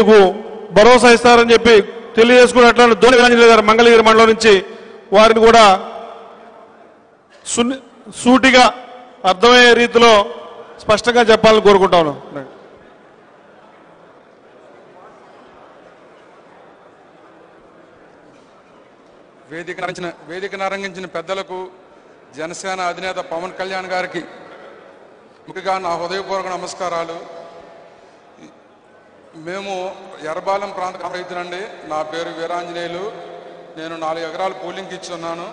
మీకు భరోసా ఇస్తారని చెప్పి తెలియజేసుకున్నట్లు ధోని వీరాంజనేయ గారు మంగళగిరి మండలం నుంచి వారిని కూడా సున్ని సూటిగా అర్థమయ్యే రీతిలో స్పష్టంగా చెప్పాలని కోరుకుంటాను వేదిక నరించిన వేదిక నరంగించిన పెద్దలకు జనసేన అధినేత పవన్ కళ్యాణ్ గారికి ముఖ్యంగా నా హృదయపూర్వక నమస్కారాలు మేము ఎర్రబాలెం ప్రాంత రైతునండి నా పేరు వీరాంజనేయులు నేను నాలుగు ఎకరాలు పూలింగ్కి ఇచ్చి ఉన్నాను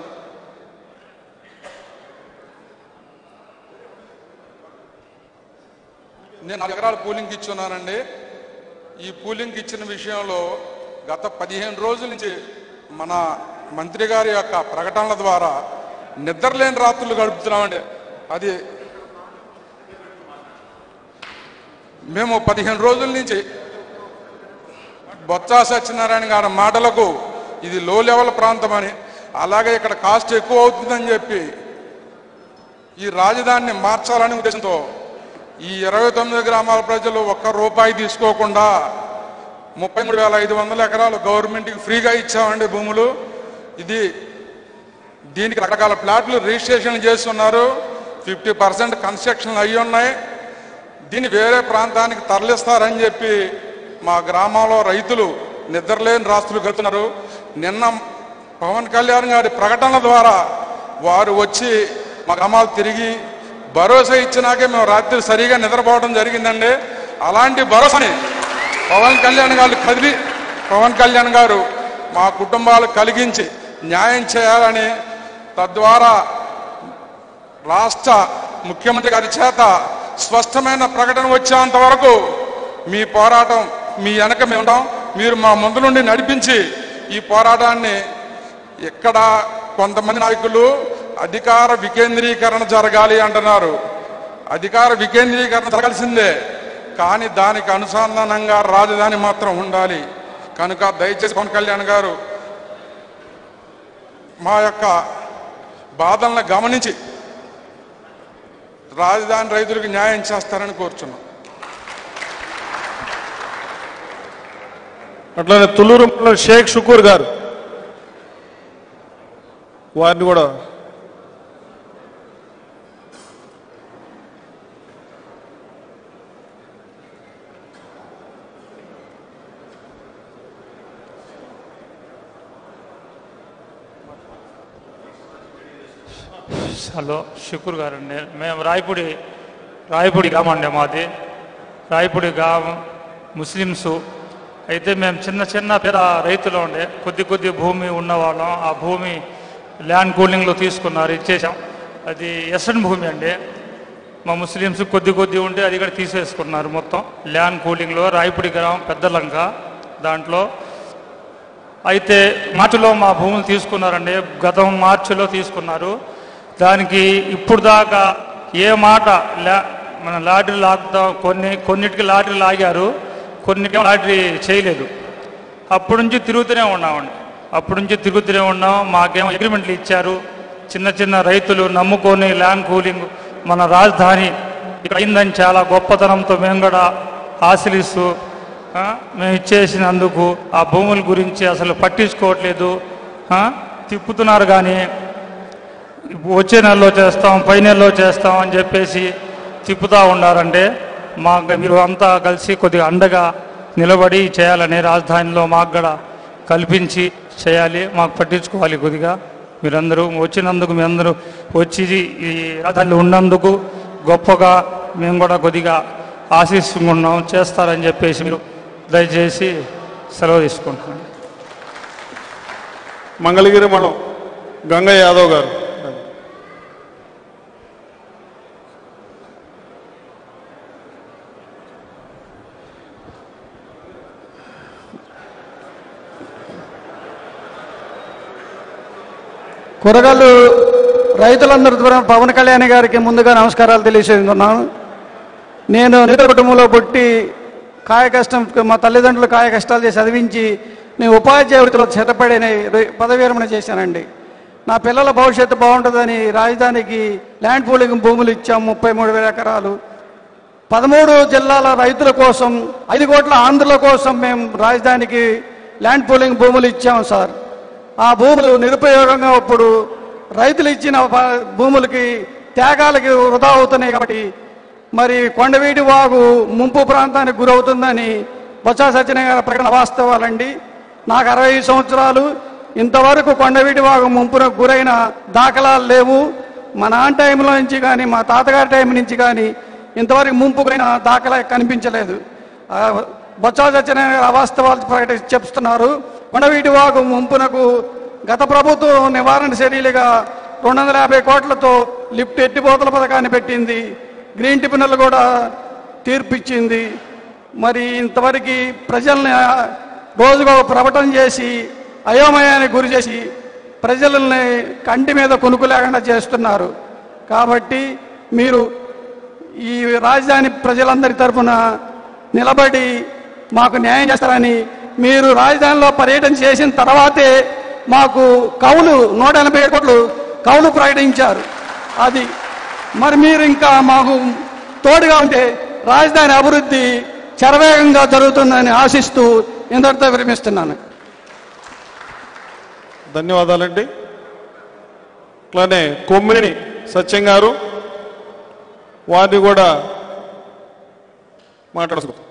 నేను నాలుగు ఎకరాలు పూలింగ్కి ఇచ్చి ఉన్నానండి ఈ పూలింగ్కి ఇచ్చిన విషయంలో గత పదిహేను రోజుల నుంచి మన మంత్రి గారి యొక్క ప్రకటనల ద్వారా నిద్రలేని రాత్రులు గడుపుతున్నామండి అది మేము పదిహేను రోజుల నుంచి బొత్స సత్యనారాయణ గారి మాటలకు ఇది లో లెవెల్ ప్రాంతం అని అలాగే ఇక్కడ కాస్ట్ ఎక్కువ అవుతుందని చెప్పి ఈ రాజధానిని మార్చాలనే ఉద్దేశంతో ఈ ఇరవై తొమ్మిది గ్రామాల ప్రజలు ఒక్క రూపాయి తీసుకోకుండా ముప్పై మూడు వేల ఐదు వందల ఎకరాలు గవర్నమెంట్కి ఫ్రీగా ఇచ్చామండి భూములు ఇది దీనికి రకరకాల ప్లాట్లు రిజిస్ట్రేషన్ చేస్తున్నారు ఫిఫ్టీ పర్సెంట్ కన్స్ట్రక్షన్ అయ్యి ఉన్నాయి దీన్ని వేరే ప్రాంతానికి తరలిస్తారని చెప్పి మా గ్రామంలో రైతులు నిద్రలేని రాస్తులు కడుతున్నారు నిన్న పవన్ కళ్యాణ్ గారి ప్రకటన ద్వారా వారు వచ్చి మా గ్రామాలు తిరిగి భరోసా ఇచ్చినాకే మేము రాత్రి సరిగా నిద్రపోవడం జరిగిందండి అలాంటి భరోసాని పవన్ కళ్యాణ్ గారు కదిలి పవన్ కళ్యాణ్ గారు మా కుటుంబాలు కలిగించి న్యాయం చేయాలని తద్వారా రాష్ట్ర ముఖ్యమంత్రి గారి చేత స్పష్టమైన ప్రకటన వచ్చేంత వరకు మీ పోరాటం మీ వెనక మేము ఉంటాం మీరు మా ముందు నుండి నడిపించి ఈ పోరాటాన్ని ఇక్కడ కొంతమంది నాయకులు అధికార వికేంద్రీకరణ జరగాలి అంటున్నారు అధికార వికేంద్రీకరణ జరగాల్సిందే కానీ దానికి అనుసంధానంగా రాజధాని మాత్రం ఉండాలి కనుక దయచేసి పవన్ కళ్యాణ్ గారు మా యొక్క బాధలను గమనించి రాజధాని రైతులకు న్యాయం చేస్తారని కోరుచున్నాం అట్లానే తుళ్ళూరు మండలం షేక్ షుకూర్ గారు వారిని కూడా హలో షుకూర్ గారండి మేము రాయపూడి రాయపూడి గ్రామం అండి మాది రాయపూడి గ్రామం ముస్లిమ్స్ అయితే మేము చిన్న చిన్న పేద రైతులు ఉండే కొద్ది కొద్ది భూమి ఉన్నవాళ్ళం ఆ భూమి ల్యాండ్ కూలింగ్లో తీసుకున్నారు ఇచ్చేసాం అది ఎస్ఎన్ భూమి అండి మా ముస్లిమ్స్ కొద్ది కొద్ది ఉంటే అది కూడా తీసేసుకున్నారు మొత్తం ల్యాండ్ కూలింగ్లో రాయపూడి గ్రామం పెద్ద లంక దాంట్లో అయితే మార్చిలో మా భూములు తీసుకున్నారండి గతం మార్చిలో తీసుకున్నారు దానికి ఇప్పుడు దాకా ఏ మాట లా మన లాటరీ లాగుతాం కొన్ని కొన్నిటికి లాటరీ లాగారు కొన్నిటికి లాటరీ చేయలేదు అప్పటి నుంచి తిరుగుతూనే ఉన్నామండి అప్పటి నుంచి తిరుగుతూనే ఉన్నాం మాకేమో అగ్రిమెంట్లు ఇచ్చారు చిన్న చిన్న రైతులు నమ్ముకొని ల్యాండ్ కూలింగ్ మన రాజధాని ఇక్కడ అయిందని చాలా గొప్పతనంతో మేము కూడా ఆశలిస్తూ ఆ, మేము ఇచ్చేసినందుకు ఆ భూముల గురించి అసలు పట్టించుకోవట్లేదు ఆ, తిప్పుతున్నారు కానీ వచ్చే నెలలో చేస్తాం పై నెలలో చేస్తాం అని చెప్పేసి తిప్పుతూ ఉన్నారంటే మా మీరు అంతా కలిసి కొద్దిగా అండగా నిలబడి చేయాలని రాజధానిలో మాకు కూడా కల్పించి చేయాలి మాకు పట్టించుకోవాలి కొద్దిగా మీరందరూ వచ్చినందుకు మీ అందరూ వచ్చి ఈ రాజధానిలో ఉన్నందుకు గొప్పగా మేము కూడా కొద్దిగా ఆశిస్తున్నాం చేస్తారని చెప్పేసి మీరు దయచేసి సెలవు తీసుకుంటున్నాను మంగళగిరి మండలం గంగయ్య యాదవ్ గారు కూరగాయలు రైతులందరి ద్వారా పవన్ కళ్యాణ్ గారికి ముందుగా నమస్కారాలు తెలియజేస్తున్నాను నేను నిద్ర కుటుంబంలో పుట్టి కాయ కష్టం మా తల్లిదండ్రులు కాయ కష్టాలు చేసి చదివించి నేను ఉపాధ్యాయ వృత్తిలో చేతపడి పదవి విరమణ చేశానండి నా పిల్లల భవిష్యత్తు బాగుంటుందని రాజధానికి ల్యాండ్ పూలింగ్ భూములు ఇచ్చాం ముప్పై మూడు వేల ఎకరాలు పదమూడు జిల్లాల రైతుల కోసం ఐదు కోట్ల ఆంధ్రుల కోసం మేము రాజధానికి ల్యాండ్ పూలింగ్ భూములు ఇచ్చాం సార్ ఆ భూములు నిరుపయోగంగా ఇప్పుడు రైతులు ఇచ్చిన ప- భూములకి త్యాగాలకి వృధా అవుతున్నాయి కాబట్టి మరి కొండవీటి వాగు ముంపు ప్రాంతానికి గురవుతుందని బొత్స సత్యనారాయణ గారి ప్రకటన వాస్తవాలండి నాకు అరవై సంవత్సరాలు ఇంతవరకు కొండవీటి వాగు ముంపునకు గురైన దాఖలాలు లేవు మా నాన్న టైంలో నుంచి కానీ మా తాతగారి టైం నుంచి కానీ ఇంతవరకు ముంపు గురైన దాఖలా కనిపించలేదు ఆ, బొత్స సత్యనారాయణ గారు అవాస్తవాలు ప్రకటి చెప్తున్నారు కొండవీటి వాగు ముంపునకు గత ప్రభుత్వం నివారణ చర్యలుగా రెండు వందల యాభై కోట్లతో లిఫ్ట్ ఎత్తిపోతల పథకాన్ని పెట్టింది గ్రీన్ టిఫినర్లు కూడా తీర్పిచ్చింది మరి ఇంతవరకు ప్రజల్ని రోజుగా ప్రకటన చేసి అయోమయానికి గురి చేసి ప్రజలని కంటి మీద కొనుక్కు లేకుండా చేస్తున్నారు కాబట్టి మీరు ఈ రాజధాని ప్రజలందరి తరఫున నిలబడి మాకు న్యాయం చేస్తారని మీరు రాజధానిలో పర్యటన చేసిన తర్వాతే మాకు కౌలు నూట ఎనభై ఏడు కోట్లు కౌలు ప్రకటించారు అది మరి మీరు ఇంకా మాకు తోడుగా ఉంటే రాజధాని అభివృద్ధి శరవేగంగా జరుగుతుందని ఆశిస్తూ ఇంతటితో విరమిస్తున్నాను ధన్యవాదాలండి అట్లానే కొమ్మిని సత్యం గారు వారిని కూడా మాట్లాడుతున్నారు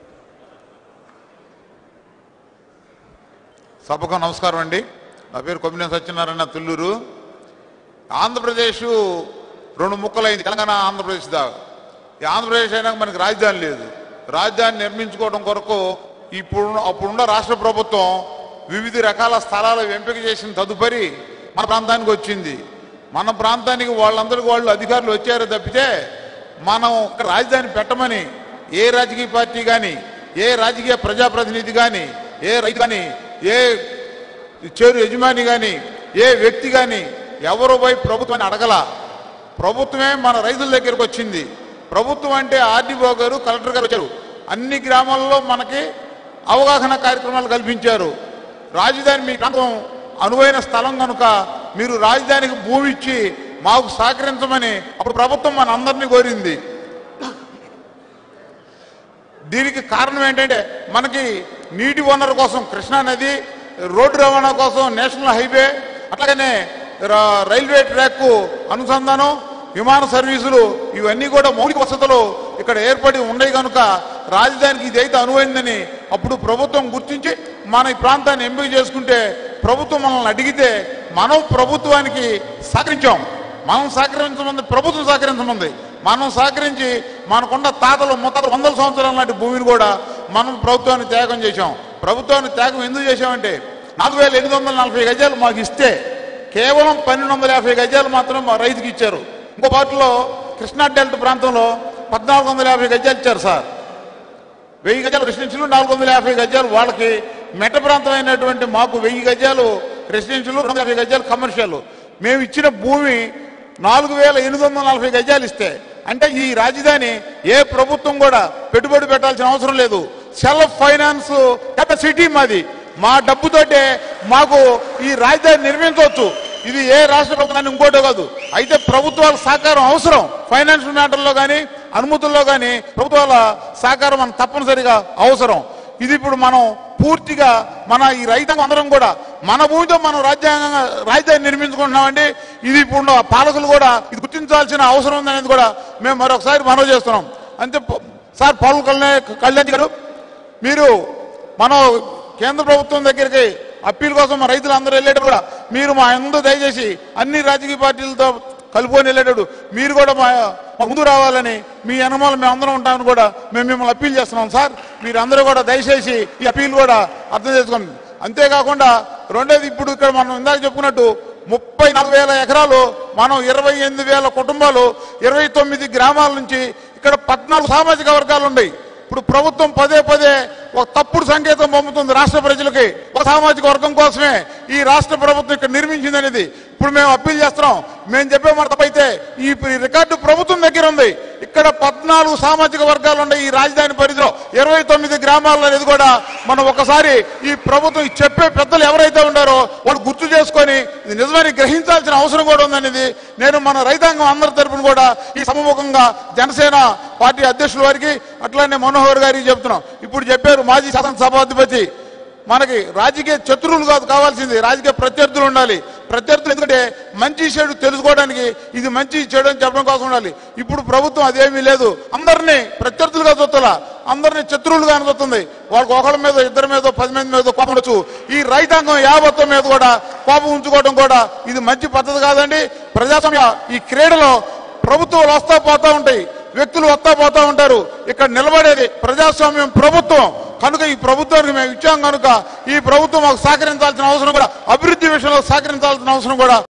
సభకు నమస్కారం అండి నా పేరు కొమ్మిన సత్యనారాయణ తుల్లూరు ఆంధ్రప్రదేశ్ రెండు ముక్కలైంది తెలంగాణ ఆంధ్రప్రదేశ్ దాకా ఈ ఆంధ్రప్రదేశ్ అయినాక మనకి రాజధాని లేదు రాజధాని నిర్మించుకోవడం కొరకు ఇప్పుడు అప్పుడున్న రాష్ట్ర ప్రభుత్వం వివిధ రకాల స్థలాలు ఎంపిక చేసిన తదుపరి మన ప్రాంతానికి వచ్చింది మన ప్రాంతానికి వాళ్ళందరికీ వాళ్ళు అధికారులు వచ్చారు తప్పితే మనం ఇక్కడ రాజధాని పెట్టమని ఏ రాజకీయ పార్టీ కానీ ఏ రాజకీయ ప్రజాప్రతినిధి కానీ ఏ రైతు కానీ ఏ చేరు యజమాని కానీ ఏ వ్యక్తి కానీ ఎవరు పోయి ప్రభుత్వాన్ని అడగల ప్రభుత్వమే మన రైతుల దగ్గరకు వచ్చింది ప్రభుత్వం అంటే ఆర్డీఓ గారు కలెక్టర్ గారు వచ్చారు అన్ని గ్రామాల్లో మనకి అవగాహన కార్యక్రమాలు కల్పించారు రాజధాని మీ ప్రాంతం అనువైన స్థలం కనుక మీరు రాజధానికి భూమి ఇచ్చి మాకు సహకరించమని అప్పుడు ప్రభుత్వం మన అందరినీ కోరింది దీనికి కారణం ఏంటంటే మనకి నీటి వనరు కోసం కృష్ణా నది రోడ్డు రవాణా కోసం నేషనల్ హైవే అట్లాగనే ర- రైల్వే ట్రాక్ అనుసంధానం విమాన సర్వీసులు ఇవన్నీ కూడా మౌలిక వసతులు ఇక్కడ ఏర్పడి ఉన్నాయి కనుక రాజధానికి ఇది అయితే అనువైందని అప్పుడు ప్రభుత్వం గుర్తించి మన ఈ ప్రాంతాన్ని ఎంపిక చేసుకుంటే ప్రభుత్వం మనల్ని అడిగితే మనం ప్రభుత్వానికి సహకరించాం మనం సహకరించమంది ప్రభుత్వం సహకరించమంది మనం సహకరించి మనకున్న తాతలు ముత్తాతలు వందల సంవత్సరాల నాటి భూమిని కూడా మనం ప్రభుత్వాన్ని త్యాగం చేశాం ప్రభుత్వాన్ని త్యాగం ఎందుకు చేశామంటే నాలుగు వేల ఎనిమిది వందల నలభై గజాలు మాకు ఇస్తే కేవలం పన్నెండు వందల యాభై గజాలు మాత్రం మా రైతుకి ఇచ్చారు ఇంకో పాటలో కృష్ణా డెల్టా ప్రాంతంలో పద్నాలుగు వందల యాభై గజాలు ఇచ్చారు సార్ వెయ్యి గజాలు రెసిడెన్షియల్ నాలుగు వందల యాభై గజాలు వాళ్ళకి మెట్ట ప్రాంతం అయినటువంటి మాకు వెయ్యి గజాలు రెసిడెన్షియల్ రెండు వందల యాభై గజాలు కమర్షియల్ మేము ఇచ్చిన భూమి నాలుగు వేల ఎనిమిది వందల నలభై గజాలు ఇస్తే అంటే ఈ రాజధాని ఏ ప్రభుత్వం కూడా పెట్టుబడి పెట్టాల్సిన అవసరం లేదు సెల్ఫ్ ఫైనాన్స్ కెపాసిటీ మాది మా డబ్బుతోటే మాకు ఈ రాజధాని నిర్మించవచ్చు ఇది ఏ రాష్ట్ర ప్రభుత్వాన్ని ఇంకోటో కాదు అయితే ప్రభుత్వాల సహకారం అవసరం ఫైనాన్షియల్ మ్యాటర్లో కానీ అనుమతుల్లో కానీ ప్రభుత్వాల సహకారం మనకు తప్పనిసరిగా అవసరం ఇది ఇప్పుడు మనం పూర్తిగా మన ఈ రైతాంగం అందరం కూడా మన భూమితో మనం రాజ్యాంగంగా రాజధాని నిర్మించుకుంటున్నామండి ఇది ఇప్పుడు పాలకులు కూడా ఇది గుర్తించాల్సిన అవసరం ఉందనేది కూడా మేము మరొకసారి మనవి చేస్తున్నాం అంతే ప- సార్ పవన్ కళ్యాణ్ కళ్యాణ్ గారు మీరు మనం కేంద్ర ప్రభుత్వం దగ్గరికి అప్పీల్ కోసం మా రైతులు అందరూ వెళ్ళేటప్పుడు కూడా మీరు మా అందరూ దయచేసి అన్ని రాజకీయ పార్టీలతో కలుపుకొని వెళ్ళేటప్పుడు మీరు కూడా మా మా ముందు రావాలని మీ అనుమానం మేము అందరం ఉంటామని కూడా మేము మిమ్మల్ని అప్పీల్ చేస్తున్నాం సార్ మీరు అందరూ కూడా దయచేసి ఈ అప్పీల్ కూడా అర్థం చేసుకోండి అంతేకాకుండా రెండోది ఇప్పుడు ఇక్కడ మనం ఇందాక చెప్పుకున్నట్టు ముప్పై నాలుగు వేల ఎకరాలు మనం ఇరవై ఎనిమిది వేల కుటుంబాలు ఇరవై తొమ్మిది గ్రామాల నుంచి ఇక్కడ పద్నాలుగు సామాజిక వర్గాలు ఉన్నాయి ఇప్పుడు ప్రభుత్వం పదే పదే ఒక తప్పుడు సంకేతం పంపుతుంది రాష్ట్ర ప్రజలకి ఒక సామాజిక వర్గం కోసమే ఈ రాష్ట్ర ప్రభుత్వం ఇక్కడ నిర్మించింది అనేది ఇప్పుడు మేము అప్పీల్ చేస్తున్నాం మేము చెప్పే మాట తప్పైతే ఈ రికార్డు ప్రభుత్వం దగ్గర ఉంది ఇక్కడ ఇక్కడ పద్నాలుగు సామాజిక వర్గాలు ఉన్నాయి ఈ రాజధాని పరిధిలో ఇరవై తొమ్మిది గ్రామాల్లో అనేది కూడా మనం ఒకసారి ఈ ప్రభుత్వం ఈ చెప్పే పెద్దలు ఎవరైతే ఉన్నారో వాళ్ళు గుర్తు చేసుకొని ఇది నిజమని గ్రహించాల్సిన అవసరం కూడా ఉందనేది నేను మన రైతాంగం అందరి తరపున కూడా ఈ సముఖంగా జనసేన పార్టీ అధ్యక్షుల వారికి అట్లానే మనోహర్ గారికి చెప్తున్నాం ఇప్పుడు చెప్పారు మాజీ శాసనసభాధిపతి మనకి రాజకీయ శత్రువులు కాదు కావాల్సింది రాజకీయ ప్రత్యర్థులు ఉండాలి ప్రత్యర్థులు ఎందుకంటే మంచి చెడు తెలుసుకోవడానికి ఇది మంచి చెడు అని చెప్పడం కోసం ఉండాలి ఇప్పుడు ప్రభుత్వం అదేమీ లేదు అందరినీ ప్రత్యర్థులుగా చూస్తలా అందరినీ శత్రువులుగా చూస్తుంది వాళ్ళకి ఒకళ్ళ మీద ఇద్దరి మీద పది మంది మీద కోపం ఉండొచ్చు ఈ రైతాంగం యావత్వం మీద కూడా కోపం ఉంచుకోవడం కూడా ఇది మంచి పద్ధతి కాదండి ప్రజాస్వామ్య ఈ క్రీడలో ప్రభుత్వాలు వస్తా పోతా ఉంటాయి వ్యక్తులు వస్తా పోతా ఉంటారు ఇక్కడ నిలబడేది ప్రజాస్వామ్యం ప్రభుత్వం కనుక ఈ ప్రభుత్వానికి మేము ఇచ్చాం కనుక ఈ ప్రభుత్వం మాకు సహకరించాల్సిన అవసరం కూడా అభివృద్ధి విషయంలో సహకరించాల్సిన అవసరం కూడా